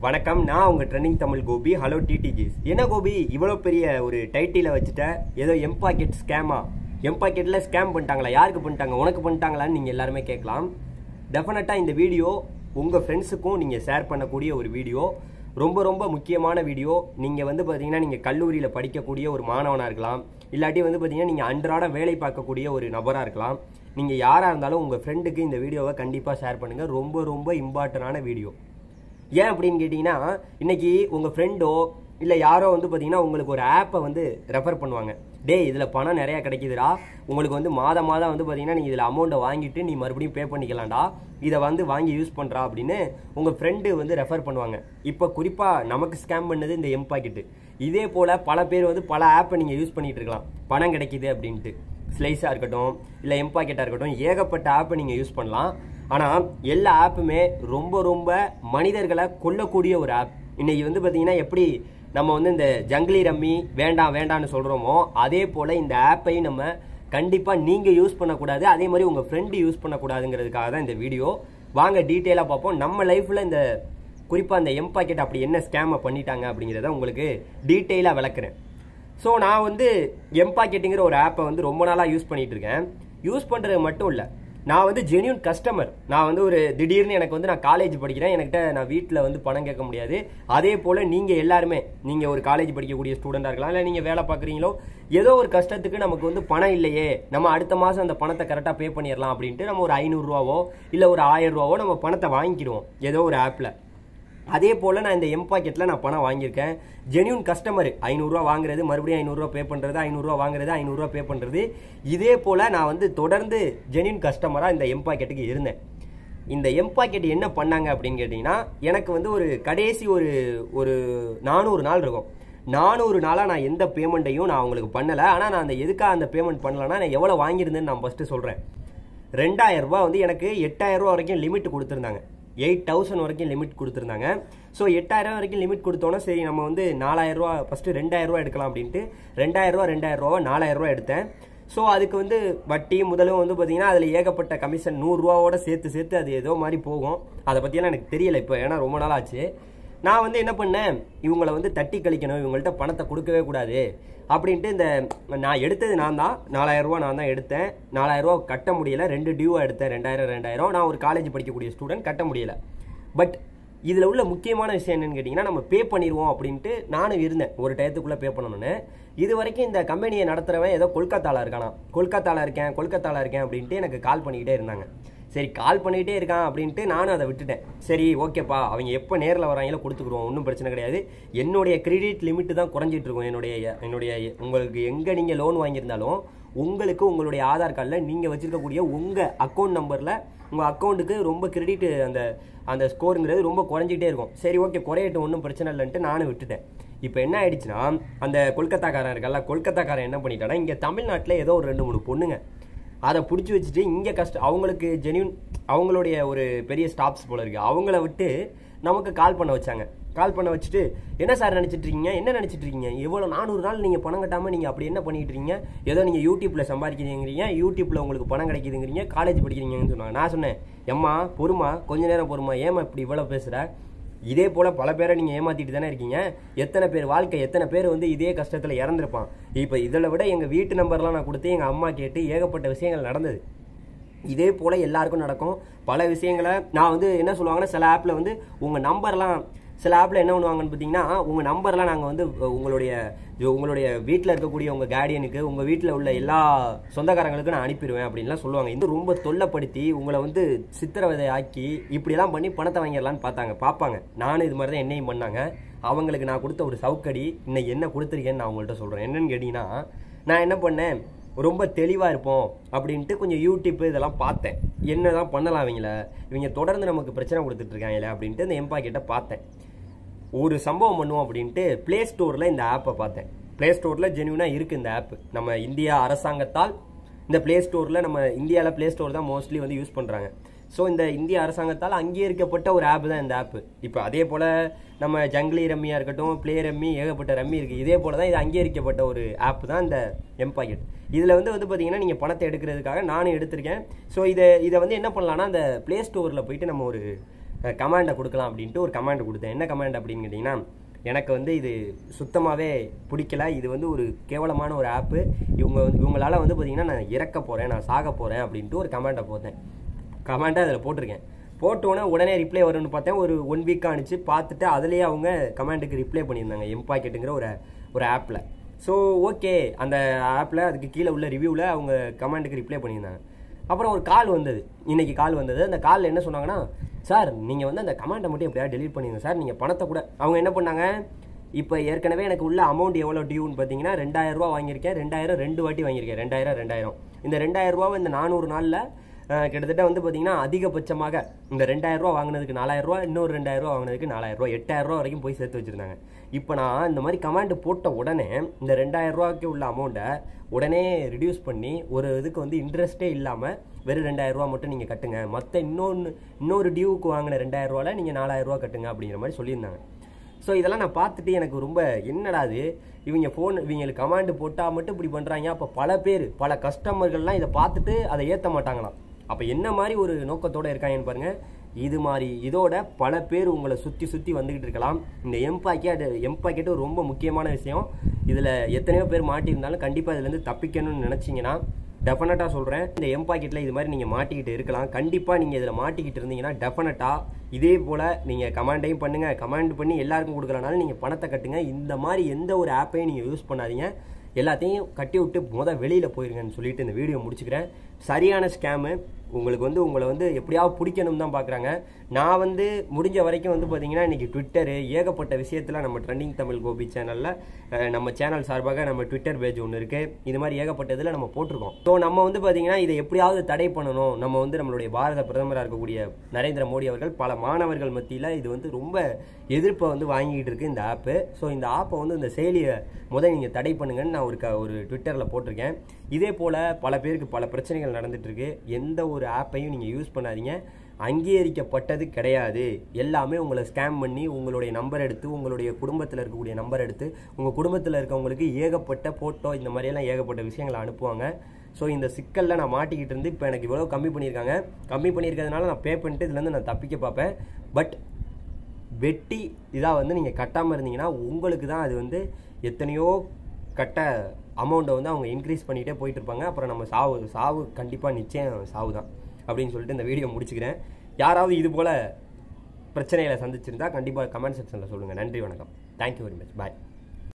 வணக்கம் நான் உங்க ட்ரெண்டிங் தமிழ் கோபி ஹலோ டிடிஜிஸ் என்ன கோபி இவ்வளோ பெரிய ஒரு டைட்டில வச்சுட்ட ஏதோ எம் பாக்கெட் ஸ்கேமா எம் பாக்கெட்ல ஸ்கேம் பண்ணிட்டாங்களா யாருக்கு பண்ணிட்டாங்க உனக்கு பண்ணிட்டாங்களான்னு நீங்க எல்லாருமே கேட்கலாம் டெஃபினட்டா இந்த வீடியோ உங்க ஃப்ரெண்ட்ஸுக்கும் நீங்க ஷேர் பண்ணக்கூடிய ஒரு வீடியோ ரொம்ப ரொம்ப முக்கியமான வீடியோ நீங்க வந்து பாத்தீங்கன்னா நீங்க கல்லூரியில படிக்கக்கூடிய ஒரு மாணவனா இருக்கலாம் இல்லாட்டி வந்து பாத்தீங்கன்னா நீங்க அன்றாட வேலை பார்க்கக்கூடிய ஒரு நபரா இருக்கலாம் நீங்க யாரா இருந்தாலும் உங்க ஃப்ரெண்டுக்கு இந்த வீடியோவை கண்டிப்பா ஷேர் பண்ணுங்க ரொம்ப ரொம்ப இம்பார்ட்டன்டான வீடியோ ஏன் அப்படின்னு கேட்டிங்கன்னா இன்னைக்கு உங்கள் ஃப்ரெண்டோ இல்லை யாரோ வந்து பார்த்தீங்கன்னா உங்களுக்கு ஒரு ஆப்பை வந்து ரெஃபர் பண்ணுவாங்க டேய் இதில் பணம் நிறையா கிடைக்குதுடா உங்களுக்கு வந்து மாதம் மாதம் வந்து பார்த்தீங்கன்னா நீ இதில் அமௌண்ட்டை வாங்கிட்டு நீ மறுபடியும் பே பண்ணிக்கலாம்டா இதை வந்து வாங்கி யூஸ் பண்ணுறா அப்படின்னு உங்கள் ஃப்ரெண்டு வந்து ரெஃபர் பண்ணுவாங்க இப்போ குறிப்பாக நமக்கு ஸ்கேம் பண்ணது இந்த எம் பாக்கெட்டு இதே போல் பல பேர் வந்து பல ஆப்பை நீங்கள் யூஸ் பண்ணிட்டு இருக்கலாம் பணம் கிடைக்குது அப்படின்ட்டு ஸ்லைஸாக இருக்கட்டும் இல்லை எம் பாக்கெட்டாக இருக்கட்டும் ஏகப்பட்ட ஆப்பை நீங்கள் யூஸ் பண்ணலாம் ஆனால் எல்லா ஆப்புமே ரொம்ப ரொம்ப மனிதர்களை கொல்லக்கூடிய ஒரு ஆப் இன்னைக்கு வந்து பார்த்தீங்கன்னா எப்படி நம்ம வந்து இந்த ஜங்கிலி ரம்மி வேண்டாம் வேண்டாம்னு சொல்கிறோமோ அதே போல் இந்த ஆப்பையும் நம்ம கண்டிப்பாக நீங்கள் யூஸ் பண்ணக்கூடாது அதே மாதிரி உங்கள் ஃப்ரெண்டு யூஸ் பண்ணக்கூடாதுங்கிறதுக்காக தான் இந்த வீடியோ வாங்க டீட்டெயிலாக பார்ப்போம் நம்ம லைஃப்பில் இந்த குறிப்பாக இந்த எம் பாக்கெட் அப்படி என்ன ஸ்கேமை பண்ணிட்டாங்க அப்படிங்கிறத உங்களுக்கு டீட்டெயிலாக விளக்குறேன் ஸோ நான் வந்து எம் பாக்கெட்டுங்கிற ஒரு ஆப்பை வந்து ரொம்ப நாளாக யூஸ் பண்ணிட்டு இருக்கேன் யூஸ் பண்ணுறது மட்டும் இல்லை நான் வந்து ஜென்யூன் கஸ்டமர் நான் வந்து ஒரு திடீர்னு எனக்கு வந்து நான் காலேஜ் படிக்கிறேன் என்கிட்ட நான் வீட்டில் வந்து பணம் கேட்க முடியாது அதே போல் நீங்கள் எல்லாருமே நீங்கள் ஒரு காலேஜ் படிக்கக்கூடிய ஸ்டூடெண்டாக இருக்கலாம் இல்லை நீங்கள் வேலை பார்க்குறீங்களோ ஏதோ ஒரு கஷ்டத்துக்கு நமக்கு வந்து பணம் இல்லையே நம்ம அடுத்த மாதம் அந்த பணத்தை கரெக்டாக பே பண்ணிடலாம் அப்படின்ட்டு நம்ம ஒரு ஐநூறுரூவாவோ இல்லை ஒரு ஆயிரம் ரூபாவோ நம்ம பணத்தை வாங்கிக்கிடுவோம் ஏதோ ஒரு ஆப்பில் அதே போல் நான் இந்த எம் பாக்கெட்டில் நான் பணம் வாங்கியிருக்கேன் ஜென்யூன் கஸ்டமர் ஐநூறுரூவா வாங்குறது மறுபடியும் ஐநூறுரூவா பே பண்ணுறது ஐநூறுரூவா வாங்குறது ஐநூறுரூவா பே பண்ணுறது இதே போல் நான் வந்து தொடர்ந்து ஜென்யூன் கஸ்டமராக இந்த எம் பாக்கெட்டுக்கு இருந்தேன் இந்த எம் பாக்கெட் என்ன பண்ணாங்க அப்படின்னு கேட்டிங்கன்னா எனக்கு வந்து ஒரு கடைசி ஒரு ஒரு நானூறு நாள் இருக்கும் நானூறு நாளாக நான் எந்த பேமெண்ட்டையும் நான் அவங்களுக்கு பண்ணலை ஆனால் நான் அந்த எதுக்காக அந்த பேமெண்ட் பண்ணலன்னா நான் எவ்வளோ வாங்கியிருந்தேன்னு நான் ஃபஸ்ட்டு சொல்கிறேன் ரெண்டாயிரம் ரூபாய் வந்து எனக்கு எட்டாயிரம் ரூபா வரைக்கும் லிமிட் கொடுத்துருந்தாங்க எயிட் தௌசண்ட் வரைக்கும் லிமிட் கொடுத்துருந்தாங்க ஸோ எட்டாயிரம் வரைக்கும் லிமிட் கொடுத்தோன்னா சரி நம்ம வந்து நாலாயிரம் ரூபா ஃபஸ்ட்டு ரெண்டாயிரம் ரூபா எடுக்கலாம் அப்படின்ட்டு ரெண்டாயிரம் ரூபா ரெண்டாயிரம் ரூபா நாலாயிரம் ரூபா எடுத்தேன் ஸோ அதுக்கு வந்து வட்டி முதலும் வந்து பார்த்தீங்கன்னா அதில் ஏகப்பட்ட கமிஷன் நூறுரூவாவோட சேர்த்து சேர்த்து அது ஏதோ மாதிரி போகும் அதை பற்றியெல்லாம் எனக்கு தெரியல இப்போ ஏன்னா ரொம்ப நாள் ஆச்சு நான் வந்து என்ன பண்ணேன் இவங்களை வந்து தட்டி கழிக்கணும் இவங்கள்ட்ட பணத்தை கொடுக்கவே கூடாது அப்படின்ட்டு இந்த நான் எடுத்தது நான் தான் நாலாயிரம் ரூபா நான் தான் எடுத்தேன் நாலாயிரம் ரூபா கட்ட முடியல ரெண்டு டியூவாக எடுத்தேன் ரெண்டாயிரம் ரெண்டாயிரம் நான் ஒரு காலேஜ் படிக்கக்கூடிய ஸ்டூடெண்ட் கட்ட முடியல பட் இதில் உள்ள முக்கியமான விஷயம் என்னன்னு கேட்டிங்கன்னா நம்ம பே பண்ணிடுவோம் அப்படின்ட்டு நானும் இருந்தேன் ஒரு டயத்துக்குள்ளே பே பண்ணணும்னு இது வரைக்கும் இந்த கம்பெனியை நடத்துகிறவன் ஏதோ கொல்கத்தாவில் இருக்கானா கொல்கத்தாவில் இருக்கேன் கொல்கத்தாவில் இருக்கேன் அப்படின்ட்டு எனக்கு கால் பண்ணிக்கிட்டே இருந்தாங்க சரி கால் பண்ணிகிட்டே இருக்கான் அப்படின்ட்டு நானும் அதை விட்டுட்டேன் சரி ஓகேப்பா அவங்க எப்போ நேரில் வராங்களோ கொடுத்துக்குருவோம் ஒன்றும் பிரச்சனை கிடையாது என்னுடைய கிரெடிட் லிமிட்டு தான் குறைஞ்சிட்டு இருக்கும் என்னுடைய என்னுடைய உங்களுக்கு எங்கே நீங்கள் லோன் வாங்கியிருந்தாலும் உங்களுக்கு உங்களுடைய ஆதார் கார்டில் நீங்கள் வச்சிருக்கக்கூடிய உங்கள் அக்கௌண்ட் நம்பரில் உங்கள் அக்கௌண்ட்டுக்கு ரொம்ப கிரெடிட் அந்த அந்த ஸ்கோருங்கிறது ரொம்ப குறைஞ்சிட்டே இருக்கும் சரி ஓகே குறையட்டும் ஒன்றும் பிரச்சனை இல்லைன்ட்டு நானும் விட்டுட்டேன் இப்போ என்ன ஆயிடுச்சுன்னா அந்த கொல்கத்தாக்காரன் இருக்கல்ல கொல்கத்தாக்காரன் என்ன பண்ணிட்டானா இங்கே தமிழ்நாட்டில் ஏதோ ஒரு ரெண்டு மூணு பொண்ணுங்க அதை பிடிச்சி வச்சுட்டு இங்கே கஷ்டம் அவங்களுக்கு ஜென்யூன் அவங்களுடைய ஒரு பெரிய ஸ்டாப்ஸ் போல இருக்கு அவங்கள விட்டு நமக்கு கால் பண்ண வச்சாங்க கால் பண்ண வச்சுட்டு என்ன சார் நினச்சிட்டு இருக்கீங்க என்ன நினச்சிட்டு இருக்கீங்க எவ்வளோ நானூறு நாள் நீங்கள் பணம் கட்டாமல் நீங்கள் அப்படி என்ன பண்ணிட்டு இருக்கீங்க ஏதோ நீங்கள் யூடியூப்பில் சம்பாதிக்கிறீங்கிறீங்க யூடியூப்பில் உங்களுக்கு பணம் கிடைக்குதுங்கிறீங்க காலேஜ் படிக்கிறீங்கன்னு சொன்னாங்க நான் சொன்னேன் எம்மா பொறுமா கொஞ்ச நேரம் பொறுமா ஏமா இப்படி இவ்வளோ பேசுகிற இதே போல் பல பேரை நீங்கள் ஏமாற்றிட்டு தானே இருக்கீங்க எத்தனை பேர் வாழ்க்கை எத்தனை பேர் வந்து இதே கஷ்டத்தில் இறந்துருப்பான் இப்போ இதில் விட எங்கள் வீட்டு நம்பர்லாம் நான் கொடுத்து எங்கள் அம்மா கேட்டு ஏகப்பட்ட விஷயங்கள் நடந்தது இதே போல் எல்லாருக்கும் நடக்கும் பல விஷயங்களை நான் வந்து என்ன சொல்லுவாங்கன்னா சில ஆப்பில் வந்து உங்கள் நம்பர்லாம் சில ஆப்பில் என்ன பண்ணுவாங்கன்னு பார்த்தீங்கன்னா உங்கள் நம்பர்லாம் நாங்கள் வந்து உங்களுடைய உங்களுடைய வீட்டில் இருக்கக்கூடிய உங்கள் கார்டியனுக்கு உங்கள் வீட்டில் உள்ள எல்லா சொந்தக்காரங்களுக்கும் நான் அனுப்பிடுவேன் அப்படின்லாம் சொல்லுவாங்க இது ரொம்ப தொல்லைப்படுத்தி உங்களை வந்து சித்திரவதை ஆக்கி இப்படிலாம் பண்ணி பணத்தை வாங்கிடலான்னு பார்த்தாங்க பார்ப்பாங்க நானும் இது மாதிரி தான் என்னையும் பண்ணாங்க அவங்களுக்கு நான் கொடுத்த ஒரு சவுக்கடி இன்னைக்கு என்ன கொடுத்துருக்கேன்னு நான் உங்கள்கிட்ட சொல்கிறேன் என்னன்னு கேட்டிங்கன்னா நான் என்ன பண்ணேன் ரொம்ப தெளிவாக இருப்போம் அப்படின்ட்டு கொஞ்சம் யூடியூப் இதெல்லாம் பார்த்தேன் என்ன தான் பண்ணலாம் அவங்கள இவங்க தொடர்ந்து நமக்கு பிரச்சனை கொடுத்துட்ருக்காங்களே அப்படின்ட்டு இந்த எம்பாக்கிட்ட பார்த்தேன் ஒரு சம்பவம் பண்ணுவோம் அப்படின்ட்டு ப்ளே ஸ்டோரில் இந்த ஆப்பை பார்த்தேன் ப்ளே ஸ்டோரில் ஜென்யூனாக இருக்குது இந்த ஆப் நம்ம இந்தியா அரசாங்கத்தால் இந்த ப்ளே ஸ்டோரில் நம்ம இந்தியாவில் ப்ளே ஸ்டோர் தான் மோஸ்ட்லி வந்து யூஸ் பண்ணுறாங்க ஸோ இந்த இந்திய அரசாங்கத்தால் அங்கீகரிக்கப்பட்ட ஒரு ஆப் தான் இந்த ஆப் இப்போ அதே போல் நம்ம ஜங்கிலி ரம்மியாக இருக்கட்டும் ப்ளே ரம்மி ஏகப்பட்ட ரம்மி இருக்குது இதே போல் தான் இது அங்கீகரிக்கப்பட்ட ஒரு ஆப் தான் இந்த எம்பாக்கெட் இதில் வந்து வந்து பார்த்தீங்கன்னா நீங்கள் பணத்தை எடுக்கிறதுக்காக நானும் எடுத்திருக்கேன் ஸோ இதை இதை வந்து என்ன பண்ணலாம்னா அந்த ப்ளே ஸ்டோரில் போயிட்டு நம்ம ஒரு கமாண்டை கொடுக்கலாம் அப்படின்ட்டு ஒரு கமாண்ட் கொடுத்தேன் என்ன கமாண்ட் அப்படின்னு கேட்டிங்கன்னா எனக்கு வந்து இது சுத்தமாகவே பிடிக்கல இது வந்து ஒரு கேவலமான ஒரு ஆப்பு இவங்க வந்து இவங்களால வந்து பார்த்தீங்கன்னா நான் இறக்க போகிறேன் நான் சாக போகிறேன் அப்படின்ட்டு ஒரு கமாண்டை போட்டேன் கமாண்டை அதில் போட்டிருக்கேன் போட்டோன்னே உடனே ரிப்ளை வரும்னு பார்த்தேன் ஒரு ஒன் வீக் அனுப்பிச்சு பார்த்துட்டு அதுலேயே அவங்க கமாண்டுக்கு ரிப்ளை பண்ணியிருந்தாங்க எம்பாக்கெட்டுங்கிற ஒரு ஒரு ஆப்பில் ஸோ ஓகே அந்த ஆப்பில் அதுக்கு கீழே உள்ள ரிவ்யூவில் அவங்க கமாண்டுக்கு ரிப்ளை பண்ணியிருந்தாங்க அப்புறம் ஒரு கால் வந்தது இன்னைக்கு கால் வந்தது அந்த காலில் என்ன சொன்னாங்கன்னா சார் நீங்கள் வந்து அந்த கமாண்டை மட்டும் எப்படியா டெலீட் பண்ணிடுங்க சார் நீங்கள் பணத்தை கூட அவங்க என்ன பண்ணாங்க இப்போ ஏற்கனவே எனக்கு உள்ள அமௌண்ட் எவ்வளோ டியூன்னு பார்த்தீங்கன்னா ரெண்டாயிரம் ரூபா வாங்கியிருக்கேன் ரெண்டாயிரம் ரெண்டு வாட்டி வாங்கியிருக்கேன் ரெண்டாயிரம் ரெண்டாயிரம் இந்த ரெண்டாயிரம் ரூபாவை இந்த நானூறு நாளில் அஹ், கிட்டத்தட்ட வந்து பார்த்தீங்கன்னா அதிகபட்சமாக இந்த ரெண்டாயிரம் ரூபா வாங்கினதுக்கு நாலாயிரம் ரூபா இன்னொரு ரெண்டாயிரம் ரூபா வாங்கினதுக்கு நாலாயிரம் ரூபா எட்டாயிரம் ரூபா வரைக்கும் போய் சேர்த்து வச்சிருந்தாங்க இப்போ நான் இந்த மாதிரி கமாண்ட் போட்ட உடனே இந்த ரெண்டாயிரம் ரூபாய்க்கு உள்ள அமௌண்ட்டை உடனே ரிடியூஸ் பண்ணி ஒரு இதுக்கு வந்து இன்ட்ரெஸ்ட்டே இல்லாமல் வெறும் ரெண்டாயிரம் ரூபா மட்டும் நீங்கள் கட்டுங்க மற்ற இன்னொன்று இன்னொரு டியூவுக்கு வாங்கின ரெண்டாயிரம் ரூபாவில் நீங்கள் நாலாயிரம் ரூபா கட்டுங்க அப்படிங்கிற மாதிரி சொல்லியிருந்தாங்க ஸோ இதெல்லாம் நான் பார்த்துட்டு எனக்கு ரொம்ப என்னடா இது இவங்க ஃபோன் இவங்களுக்கு கமாண்டு போட்டால் மட்டும் இப்படி பண்ணுறாங்க அப்போ பல பேர் பல கஸ்டமர்கள்லாம் இதை பார்த்துட்டு அதை ஏற்ற மாட்டாங்களாம் அப்போ என்ன மாதிரி ஒரு நோக்கத்தோடு இருக்காங்கன்னு பாருங்கள் இது மாதிரி இதோட பல பேர் உங்களை சுற்றி சுற்றி வந்துக்கிட்டு இருக்கலாம் இந்த எம் பாக்கெட் எம் பாக்கெட் ரொம்ப முக்கியமான விஷயம் இதில் எத்தனையோ பேர் மாட்டியிருந்தாலும் கண்டிப்பாக இதுலேருந்து தப்பிக்கணும்னு நினச்சிங்கன்னா டெஃபினட்டாக சொல்கிறேன் இந்த எம் பாக்கெட்டில் இது மாதிரி நீங்கள் மாட்டிக்கிட்டு இருக்கலாம் கண்டிப்பாக நீங்கள் இதில் மாட்டிக்கிட்டு இருந்தீங்கன்னா டெஃபினட்டாக இதே போல் நீங்கள் கமாண்டையும் பண்ணுங்கள் கமாண்ட் பண்ணி எல்லாருக்கும் கொடுக்கலனாலும் நீங்கள் பணத்தை கட்டுங்க இந்த மாதிரி எந்த ஒரு ஆப்பையும் நீங்கள் யூஸ் பண்ணாதீங்க எல்லாத்தையும் கட்டி விட்டு முத வெளியில் போயிருங்கன்னு சொல்லிட்டு இந்த வீடியோ முடிச்சுக்கிறேன் சரியான ஸ்கேமு உங்களுக்கு வந்து உங்களை வந்து எப்படியாவது பிடிக்கணும் தான் பார்க்குறாங்க நான் வந்து முடிஞ்ச வரைக்கும் வந்து பார்த்தீங்கன்னா இன்றைக்கி ட்விட்டரு ஏகப்பட்ட விஷயத்தில் நம்ம ட்ரெண்டிங் தமிழ் கோபி சேனலில் நம்ம சேனல் சார்பாக நம்ம ட்விட்டர் பேஜ் ஒன்று இருக்குது இது மாதிரி ஏகப்பட்ட இதில் நம்ம போட்டிருக்கோம் ஸோ நம்ம வந்து பார்த்தீங்கன்னா இதை எப்படியாவது தடை பண்ணணும் நம்ம வந்து நம்மளுடைய பாரத பிரதமராக இருக்கக்கூடிய நரேந்திர மோடி அவர்கள் பல மாணவர்கள் மத்தியில் இது வந்து ரொம்ப எதிர்ப்பை வந்து வாங்கிட்டு இருக்கு இந்த ஆப்பு ஸோ இந்த ஆப்பை வந்து இந்த செயலியை முதல் நீங்கள் தடை பண்ணுங்கன்னு நான் ஒரு க ஒரு ட்விட்டரில் போட்டிருக்கேன் இதே போல் பல பேருக்கு பல பிரச்சனைகள் நடந்துட்டு இருக்கு எந்த ஒரு ஆப்பையும் நீங்கள் யூஸ் பண்ணாதீங்க அங்கீகரிக்கப்பட்டது கிடையாது எல்லாமே உங்களை ஸ்கேம் பண்ணி உங்களுடைய நம்பர் எடுத்து உங்களுடைய குடும்பத்தில் இருக்கக்கூடிய நம்பர் எடுத்து உங்கள் குடும்பத்தில் இருக்கவங்களுக்கு ஏகப்பட்ட ஃபோட்டோ இந்த மாதிரியெல்லாம் ஏகப்பட்ட விஷயங்களை அனுப்புவாங்க ஸோ இந்த சிக்கலில் நான் மாட்டிக்கிட்டு இருந்து இப்போ எனக்கு இவ்வளோ கம்மி பண்ணியிருக்காங்க கம்மி பண்ணியிருக்கிறதுனால நான் பே பண்ணிட்டு இதுலேருந்து நான் தப்பிக்க பார்ப்பேன் பட் வெட்டி இதாக வந்து நீங்கள் கட்டாமல் இருந்தீங்கன்னா உங்களுக்கு தான் அது வந்து எத்தனையோ கட்ட அமௌண்ட்டை வந்து அவங்க இன்க்ரீஸ் பண்ணிகிட்டே போயிட்டு இருப்பாங்க அப்புறம் நம்ம சாவு சாவு கண்டிப்பாக நிச்சயம் சாவு தான் அப்படின்னு சொல்லிட்டு இந்த வீடியோ முடிச்சுக்கிறேன் யாராவது இது போல் பிரச்சனைகளை சந்திச்சிருந்தா கண்டிப்பாக கமெண்ட் செக்ஷனில் சொல்லுங்கள் நன்றி வணக்கம் தேங்க்யூ வெரி மச் பாய்